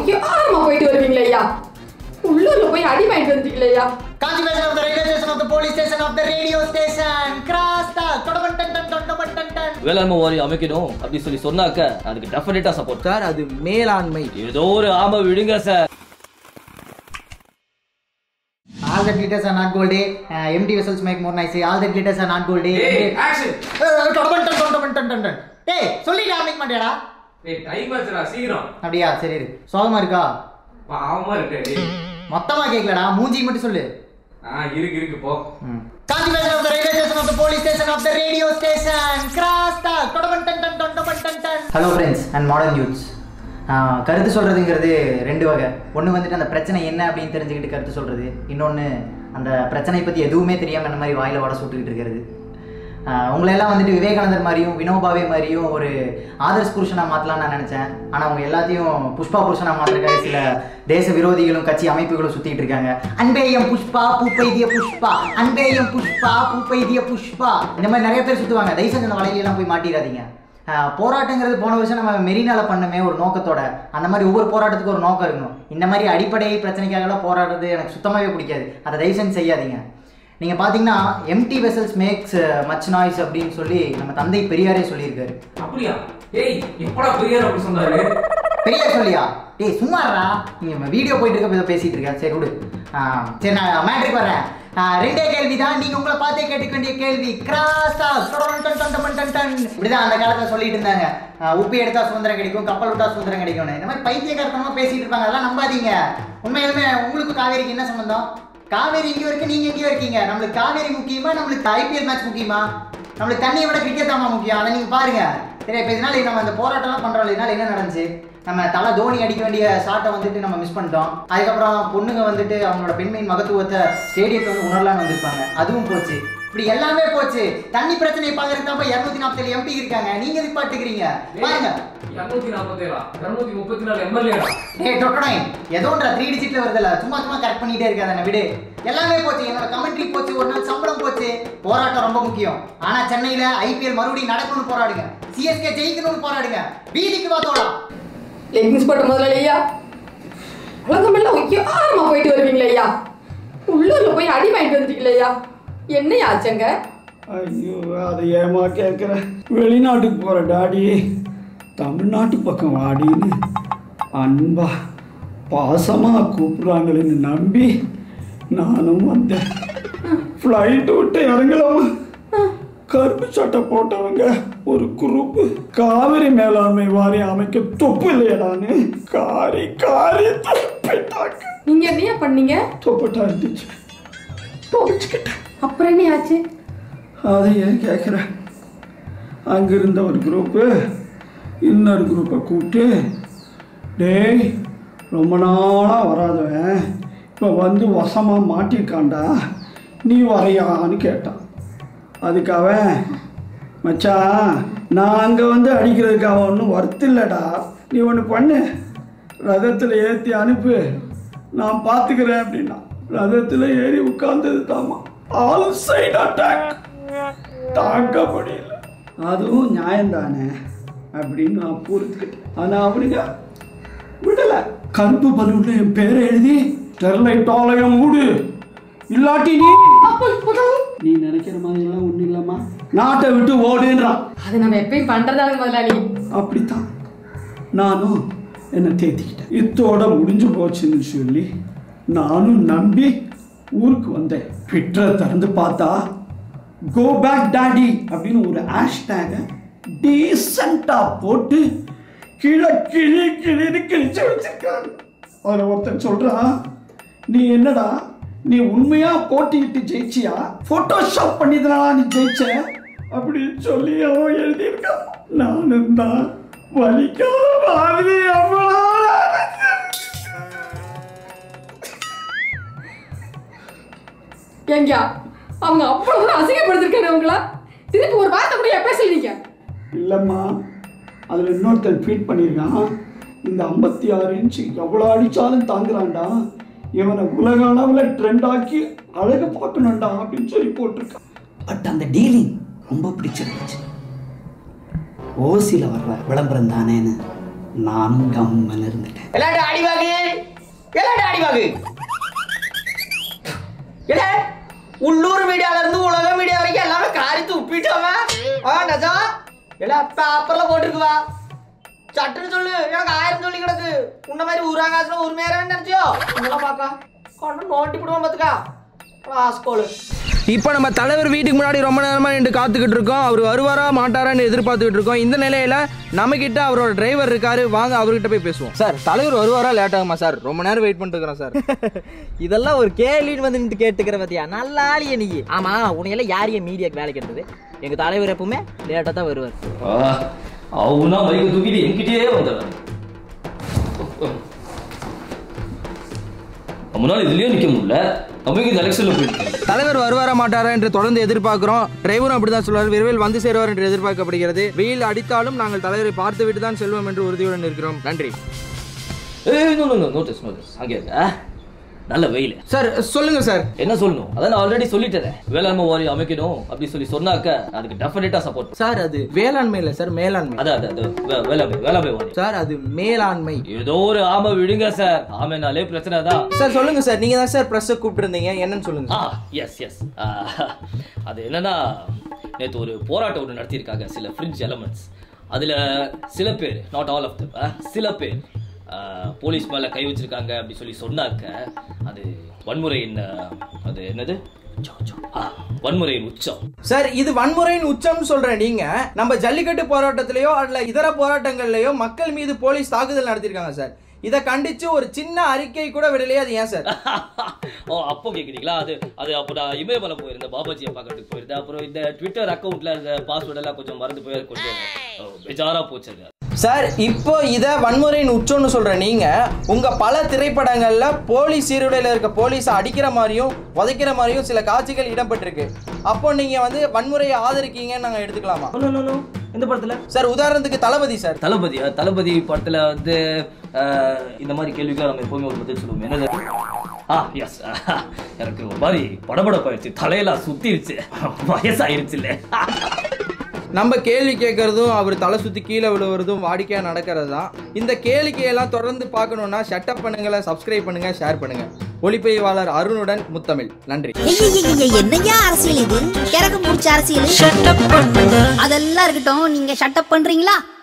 யாரமா போயிட்டு வருவீங்களே ஐயா உள்ளூர்ல போய் அடி வாங்கிட்டு வந்துட்டீங்களே ஐயா Conjugation of the railway station of the police station of the radio station. Cross the todaban tan tan todaban tan tan. வேளாண்மை வாரி அமைக்கணும் அப்படி சொல்லி சொன்னாக்க அதுக்கு டெஃபினட்டா சப்போர்ட் சார் அது மேலாண்மை ஏதோ ஒரு ஆம விடுங்க sir All that glitters are not gold. Uh, empty vessels make more nice. All that glitters are not gold. ஏய் action Uh, todaban tan todaban tan tan tan. டேய் சொல்லிட்டு ஆரம்பிக்க மாட்டியாடா ஏய் டைம் ஆச்சுடா சீக்கிரம் அப்படியா சரி இரு. சோகமா இருக்கா பாவமா இருக்கு டேய் மொத்தமா கேட்கலடா மூஞ்சி மட்டும் சொல்லு ஆ இருக்கு இருக்கு போ Conjugation of the railway station of the police station of the radio station. Cross the todaban tan tan todaban tan tan. Hello friends and modern youths கருத்து சொல்கிறதுங்கிறது ரெண்டு வகை ஒன்று வந்துட்டு அந்த பிரச்சனை என்ன அப்படின்னு தெரிஞ்சுக்கிட்டு கருத்து சொல்கிறது இன்னொன்று அந்த பிரச்சனை பற்றி எதுவுமே தெரியாமல் இந்த மாதிரி வாயில் வடை சுட்டுக்கிட்டு இருக்கிறது ஆஹ் உங்களையெல்லாம் வந்துட்டு விவேகானந்தர் மாதிரியும் வினோபாவே மாதிரியும் ஒரு ஆதர்ஸ் புருஷனாக மாற்றலாம்னு நான் நினச்சேன் ஆனால் அவங்க எல்லாத்தையும் புஷ்பா புருஷனாக மாற்றுறக்காக சில தேச விரோதிகளும் கட்சி அமைப்புகளும் சுற்றிட்டு இருக்காங்க அன்பேயம் புஷ்பா பூப்பைதிய புஷ்பா அன்பேயம் புஷ்பா பூப்பைதிய புஷ்பா இந்த மாதிரி நிறைய பேர் சுற்றுவாங்க தயவு செஞ்சு அந்த வலையிலலாம் போய் மாட்டிடாதீங்க ஆஹ் போராட்டங்கிறது போன வருஷம் நம்ம மெரினால பண்ணமே ஒரு நோக்கத்தோட அந்த மாதிரி ஒவ்வொரு போராட்டத்துக்கும் ஒரு நோக்கம் இருக்கணும் இந்த மாதிரி அடிப்படை பிரச்சனைக்காகலாம் போராடுறது எனக்கு சுத்தமாகவே பிடிக்காது அதை தயவு செஞ்சு செய்யாதீங்க நீங்கள் பார்த்தீங்கன்னா empty vessels makes much noise அப்படின்னு சொல்லி நம்ம தந்தை பெரியாரே சொல்லியிருக்காரு அப்படியா ஏய் எப்படா பெரியார் அப்படி சொன்னாரு பெரியார் சொல்லியா டேய் சும்மாடா நீங்கள் வீடியோ போயிட்டு இருக்க இதை பேசிகிட்டு இருக்கேன் சரி விடு ஆ, சரி நான் மேட்ருக்கு வரேன் ஆ, ரெண்டே கேள்வி தான் நீங்கள் உங்களை பார்த்தே கேட்டுக்க வேண்டிய கேள்வி கிராஸா இப்படிதான் அந்த காலத்தில் சொல்லிட்டு இருந்தாங்க ஆ, உப்பு எடுத்தா சுதந்திரம் கிடைக்கும் கப்பல் விட்டா சுதந்திரம் கிடைக்கும்னு இந்த மாதிரி பைத்தியகாரத்தமாக பேசிட்டு இருப்பாங்க அதெல்லாம் நம்பாதீங்க உண்மையாலுமே உங்களுக்கு காவேரிக்கு என்ன சம்பந்தம் காவேரி இங்கே இருக்கு நீங்கள் எங்கேயோ இருக்கீங்க நம்மளுக்கு காவேரி முக்கியமா நம்மளுக்கு ஐபிஎல் மேட்ச் முக்கியமா நம்மளுக்கு தண்ணியை விட கிரிக்கெட் தான் முக்கியம் அதை நீங்கள் பாருங்க சரி இப்போ இதனால நம்ம அந்த போராட்டம்லாம் பண்ணுறோம் இதனால என்ன நடந்துச்சு நம்ம தலை தோனி அடிக்க வேண்டிய ஷாட்டை வந்துட்டு நம்ம மிஸ் பண்ணிட்டோம் அதுக்கப்புறம் பொண்ணுங்க வந்துட்டு அவங்களோட பெண்மையின் மகத்துவத்தை ஸ்டேடியத்தை வந்து உணரலாம்னு வந்திருப்பாங்க அதுவும் போச்சு இப்படி எல்லாமே போச்சு தண்ணி பிரச்சனையை பார்க்கறதுக்கு தான் இரநூத்தி நாற்பத்தேழு எம்பி இருக்காங்க நீங்க எதுக்கு பாட்டுக்கிறீங்க பாருங்க இரநூத்தி நாற்பத்தேழா இரநூத்தி முப்பத்தி நாலு எம்எல்ஏடா ஏய் டொட்டனை ஏதோன்ற த்ரீ டிஜிட்ல வருதுல்ல சும்மா சும்மா கரெக்ட் பண்ணிட்டே இருக்காத விடு எல்லாமே போச்சு என்னோட கமெண்ட்ரி போச்சு ஒரு நாள் சம்பளம் போச்சு போராட்டம் ரொம்ப முக்கியம் ஆனா சென்னையில ஐபிஎல் மறுபடியும் நடக்கணும்னு போராடுங்க சிஎஸ்கே ஜெயிக்கணும்னு போராடுங்க வீதிக்கு பார்த்தோலாம் லெகின்ஸ் போட்ட முதல்ல ஐயா உலகமெல்லாம் யாரமா போயிட்டு வருவீங்களே ஐயா உள்ளூர்ல போய் அடி வாங்கிட்டு வந்துட்டீங்களே ஐயா என்னையா ஆச்சுங்க ஐயோ அதை ஏமா கேட்குற வெளிநாட்டுக்கு போகிற டாடி தமிழ்நாட்டு பக்கம் வாடின்னு அன்பா பாசமாக கூப்பிட்றாங்களேன்னு நம்பி நானும் வந்தேன் ஃப்ளைட்டு விட்டு இறங்கலாமா கருப்பு சட்டை போட்டவங்க ஒரு குரூப்பு காவிரி மேலாண்மை வாரியம் அமைக்க தொப்பு இல்லையடான்னு காரி காரி தொப்பிட்டாங்க நீங்க என்னையா பண்ணீங்க தொப்பட்டா இருந்துச்சு துவைச்சுக்கிட்டேன் அப்புறம் என்ன ஆச்சு அதை ஏன் கேட்குறேன் அங்கே இருந்த ஒரு குரூப்பு இன்னொரு குரூப்பை கூப்பிட்டு டேய் ரொம்ப நாளாக வராதவன் இப்போ வந்து வசமாக மாட்டியிருக்கான்டா நீ வரையான்னு கேட்டான் அதுக்கு அவன் மச்சான் நான் அங்கே வந்து அடிக்கிறதுக்கு அவன் ஒன்றும் ஒர்த்து இல்லைடா நீ ஒன்று பண்ணு ரதத்தில் ஏற்றி அனுப்பு நான் பார்த்துக்கிறேன் அப்படின்னா ரதத்தில் ஏறி உட்கார்ந்தது தாமா ஆல் சைடு அட்டாக் தாங்க முடியல அதுவும் நியாயம்தானே அப்படின்னு நான் பொறுத்துக்கிட்டேன் ஆனால் அவனுங்க விடலை கருப்பு பலூன்ல என் பேரை எழுதி ஸ்டெர்லைட் ஆலயம் மூடு இல்லாட்டி நீ நீ நினைக்கிற மாதிரி எல்லாம் ஒன்றும் இல்லைம்மா நாட்டை விட்டு ஓடுன்றான் அது நம்ம எப்பயும் பண்றதாங்க முதலாளி அப்படித்தான் நானும் என்னை தேத்திக்கிட்டேன் இத்தோட முடிஞ்சு போச்சுன்னு சொல்லி நானும் நம்பி ஊருக்கு வந்தேன் ட்விட்டரை திறந்து பார்த்தா கோ பேக் டாடி அப்படின்னு ஒரு ஹேஷ்டேகை டீசெண்டாக போட்டு கீழே கிளி கிளின்னு கிழிச்சு வச்சிருக்காரு அதில் ஒருத்தன் சொல்கிறான் நீ என்னடா நீ உண்மையா போட்டியிட்டு ஜெயிச்சியா போட்டோஷாப் பண்ணிதனா நீ ஜெயிச்ச அப்படின்னு சொல்லி அவன் எழுதியிருக்கான் நானும் தான் வலிக்காத மாதிரி அவ்வளோ ஏங்கயா அவங்க அவ்வளவு அசிங்கப்படுத்திருக்காரு உங்கள திருப்பி ஒரு வார்த்தை கூட எப்ப சொல்லிங்க இல்லைம்மா அதில் இன்னொருத்தன் ட்வீட் பண்ணியிருக்கான் இந்த ஐம்பத்தி ஆறு இன்ச்சு எவ்வளோ அடித்தாலும் தாங்குறான்டா இவனை உலக அளவில் ட்ரெண்ட் ஆக்கி அழகு பார்க்கணும்டா அப்படின்னு சொல்லி போட்டிருக்கான் பட் அந்த டீலிங் ரொம்ப பிடிச்சிருந்துச்சு ஓசியில் வர்ற விளம்பரம் தானேன்னு நானும் கம்மன் இருந்துட்டேன் எல்லாரும் அடிவாகு எல்லாரும் அடிவாகு இல்ல உள்ளூர் மீடியால இருந்து உலக மீடியா வரைக்கும் எல்லாமே காரித்து உப்பிட்டோமா ஆ நஜா எல்லாம் பேப்பர்ல போட்டுருக்குவா சட்டுன்னு சொல்லு எனக்கு ஆயிரம் சொல்லி கிடக்கு உன்ன மாதிரி ஊராங்காசுல ஒரு நேரம் நினைச்சியோ உன்னெல்லாம் பாக்கா கொண்டு நோட்டி போடுவோம் பாத்துக்கா ராஸ்கோலு இப்போ நம்ம தலைவர் வீட்டுக்கு முன்னாடி ரொம்ப நேரமாக நின்று காத்துக்கிட்டு இருக்கோம் அவர் வருவாரா மாட்டாரான்னு எதிர்பார்த்துக்கிட்டு இருக்கோம் இந்த நிலையில நம்ம கிட்ட அவரோட டிரைவர் இருக்காரு வாங்க அவர்கிட்ட போய் பேசுவோம் சார் தலைவர் வருவாரா லேட் ஆகுமா சார் ரொம்ப நேரம் வெயிட் பண்ணிட்டு இருக்கிறோம் சார் இதெல்லாம் ஒரு கேள்வின்னு வந்து நின்று கேட்டுக்கிற பத்தியா நல்ல ஆளிய நீ ஆமா உன்னையெல்லாம் யாரையும் மீடியாக்கு வேலைக்கு எடுத்தது எங்க தலைவர் எப்பவுமே லேட்டா தான் வருவார் அவனா மைக்க தூக்கிட்டு என்கிட்டயே வந்தவன் நம்மளால இதுலயே நிக்க முடியல நமக்கு இந்த எலெக்ஷன்ல போயிட்டு தலைவர் வருவாரா மாட்டாரா என்று தொடர்ந்து எதிர்பார்க்கிறோம் டிரைவரும் அப்படிதான் சொல்றாரு விரைவில் வந்து சேருவார் என்று எதிர்பார்க்கப்படுகிறது வெயில் அடித்தாலும் நாங்கள் தலைவரை பார்த்துவிட்டு தான் செல்வோம் என்று உறுதியுடன் இருக்கிறோம் நன்றி ஏய் no no no notice notice அங்கே இருக்க ஆ? நல்ல வெயில் சார் சொல்லுங்க சார் என்ன சொல்லணும் அதான் நான் ஆல்ரெடி சொல்லிட்டேன் வேளாண்மை வாரி அமைக்கணும் அப்படி சொல்லி சொன்னாக்க அதுக்கு டெஃபினட்டா சப்போர்ட் சார் அது வேளாண்மை இல்லை சார் மேலாண்மை அதான் அது அது வே- வேளாண்மை வேளாண்மை வாரி சார் அது மேலாண்மை ஏதோ ஒரு ஆமை விடுங்க சார் ஆமைனாலே பிரச்சனை தான் சார் சொல்லுங்க சார் நீங்க தான் சார் பிரஸ் கூப்பிட்டு இருந்தீங்க என்னன்னு சொல்லுங்க ஆ எஸ் எஸ் அது என்னன்னா நேற்று ஒரு போராட்டம் ஒன்று நடத்தியிருக்காங்க சில ஃப்ரிட்ஜ் எலமெண்ட்ஸ் அதில் சில பேர் நாட் ஆல் ஆஃப் தம் சில பேர் ஆ, போலீஸ் மேலே கை வச்சிருக்காங்க அப்படி சொல்லி சொன்னாக்க அது வன்முறையின் ஆ, அது என்னது உச்சம், உச்சம். ஆ, வன்முறையின் உச்சம் சார் இது வன்முறையின் உச்சம்னு சொல்ற நீங்க நம்ம ஜல்லிக்கட்டு போராட்டத்திலயோ அல்ல இதர போராட்டங்கள்லயோ மக்கள் மீது போலீஸ் தாக்குதல் நடத்திருக்காங்க சார் இதை கண்டிச்சு ஒரு சின்ன அறிக்கை கூட விடலையே அது ஏன் சார் ஓ அப்போ கேக்குறீங்களா அது அது அப்போ நான் இமயமலை போயிருந்தேன் பாபாஜியை பார்க்கறதுக்கு போயிருந்தேன் அப்புறம் இந்த ட்விட்டர் அக்கௌண்ட்ல இருந்த பாஸ்வேர்ட் எல்லாம் கொஞ்சம் மறந்து போய் அது கொஞ்சம் ஓ, பெஜாரா போச்சு அது சார் இப்போ இத வன்முறையின் உச்சம்னு சொல்ற நீங்க உங்க பல திரைப்படங்கள்ல போலீஸ் சீருடையில இருக்க போலீஸை அடிக்கிற மாதிரியும் உதைக்கிற மாதிரியும் சில காட்சிகள் இடம்பெற்றிருக்கு அப்போ நீங்க வந்து வன்முறையை ஆதரிக்கீங்கன்னு நாங்க எடுத்துக்கலாமா No, no, no. எந்த படத்துல சார் உதாரணத்துக்கு தளபதி சார் தளபதி அஹ், தளபதி படத்துல வந்து அஹ், இந்த மாதிரி கேள்விக்கு நம்ம எப்பவுமே ஒரு பதில் சொல்லுவோம் என்னது ஆ எஸ் எனக்கு ஒரு மாதிரி படபடப்பாயிருச்சு தலையெல்லாம் சுத்திருச்சு வயசாயிருச்சு இல்ல நம்ம கேள்வி கேட்கறதும் அவர் தலை சுத்தி கீழே விழுவுறதும் வாடிக்கையா நடக்கிறது தான் இந்த கேளிக்கையெல்லாம் தொடர்ந்து பார்க்கணும்னா ஷட்டப் பண்ணுங்க சப்ஸ்கிரைப் பண்ணுங்க ஷேர் பண்ணுங்க ஒளிப்பதிவாளர் அருணுடன் முத்தமிழ் நன்றி ஐயையையைய, என்னய்யா அரசியல் இது கிறக்க முடிச்ச அரசியல் அதெல்லாம் இருக்கட்டும் நீங்க ஷட்டப் பண்றீங்களா